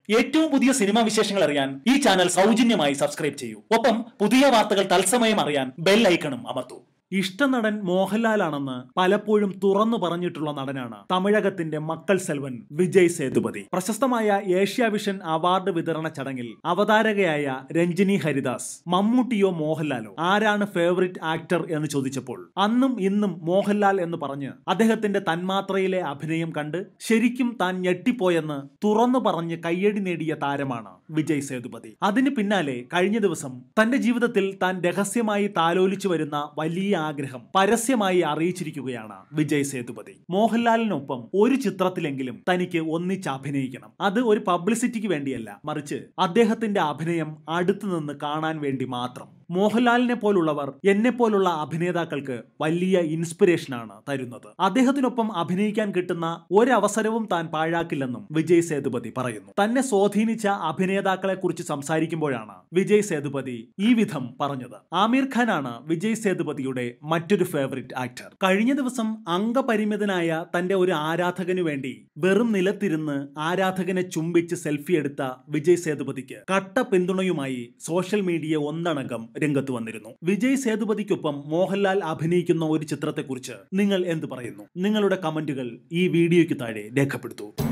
ഏറ്റവും പുതിയ സിനിമാ വിശേഷങ്ങൾ അറിയാൻ ഈ ചാനൽ സൗജന്യമായി സബ്സ്ക്രൈബ് ചെയ്യൂ ഒപ്പം പുതിയ വാർത്തകൾ തത്സമയം അറിയാൻ ബെൽ ഐക്കണും അമർത്തൂ ഇഷ്ടനടൻ മോഹൻലാലാണെന്ന് പലപ്പോഴും തുറന്നു പറഞ്ഞിട്ടുള്ള നടനാണ് തമിഴകത്തിന്റെ മക്കൾ സെൽവൻ വിജയ് സേതുപതി പ്രശസ്തമായ ഏഷ്യാവിഷൻ അവാർഡ് വിതരണ ചടങ്ങിൽ അവതാരകയായ രഞ്ജിനി ഹരിദാസ് മമ്മൂട്ടിയോ മോഹൻലാലോ ആരാണ് ഫേവറിറ്റ് ആക്ടർ എന്ന് ചോദിച്ചപ്പോൾ അന്നും ഇന്നും മോഹൻലാൽ എന്ന് പറഞ്ഞ് അദ്ദേഹത്തിന്റെ തന്മാത്രയിലെ അഭിനയം കണ്ട് ശരിക്കും താൻ ഞെട്ടിപ്പോയെന്ന് തുറന്നു പറഞ്ഞ് കയ്യടി നേടിയ താരമാണ് വിജയ് സേതുപതി അതിന് പിന്നാലെ കഴിഞ്ഞ ദിവസം തന്റെ ജീവിതത്തിൽ താൻ രഹസ്യമായി താലോലിച്ചു വരുന്ന വലിയ ആഗ്രഹം പരസ്യമായി അറിയിച്ചിരിക്കുകയാണ് വിജയ് സേതുപതി മോഹൻലാലിനൊപ്പം ഒരു ചിത്രത്തിലെങ്കിലും തനിക്ക് ഒന്നിച്ച് അഭിനയിക്കണം അത് ഒരു പബ്ലിസിറ്റിക്ക് വേണ്ടിയല്ല മറിച്ച് അദ്ദേഹത്തിന്റെ അഭിനയം അടുത്തു നിന്ന് കാണാൻ വേണ്ടി മാത്രം മോഹൻലാലിനെ പോലുള്ളവർ എന്നെ പോലുള്ള അഭിനേതാക്കൾക്ക് വലിയ ഇൻസ്പിറേഷനാണ് തരുന്നത് അദ്ദേഹത്തിനൊപ്പം അഭിനയിക്കാൻ കിട്ടുന്ന ഒരവസരവും താൻ പാഴാക്കില്ലെന്നും വിജയ് സേതുപതി പറയുന്നു തന്നെ സ്വാധീനിച്ച അഭിനേതാക്കളെ കുറിച്ച് സംസാരിക്കുമ്പോഴാണ് വിജയ് സേതുപതി ഈ വിധം പറഞ്ഞത് ആമീർ ഖാനാണ് വിജയ് സേതുപതിയുടെ മറ്റൊരു ഫേവറിറ്റ് ആക്ടർ കഴിഞ്ഞ ദിവസം അംഗപരിമിതനായ തന്റെ ഒരു ആരാധകന് വേണ്ടി വെറും നിലത്തിരുന്ന് ആരാധകനെ ചുംബിച്ച് സെൽഫി എടുത്ത വിജയ് സേതുപതിക്ക് കട്ട പിന്തുണയുമായി സോഷ്യൽ മീഡിയ ഒന്നടങ്കം രംഗത്ത് വന്നിരുന്നു വിജയ് സേതുപതിക്കൊപ്പം മോഹൻലാൽ അഭിനയിക്കുന്ന ഒരു ചിത്രത്തെക്കുറിച്ച് നിങ്ങൾ എന്ത് പറയുന്നു നിങ്ങളുടെ കമന്റുകൾ ഈ വീഡിയോയ്ക്ക് താഴെ രേഖപ്പെടുത്തൂ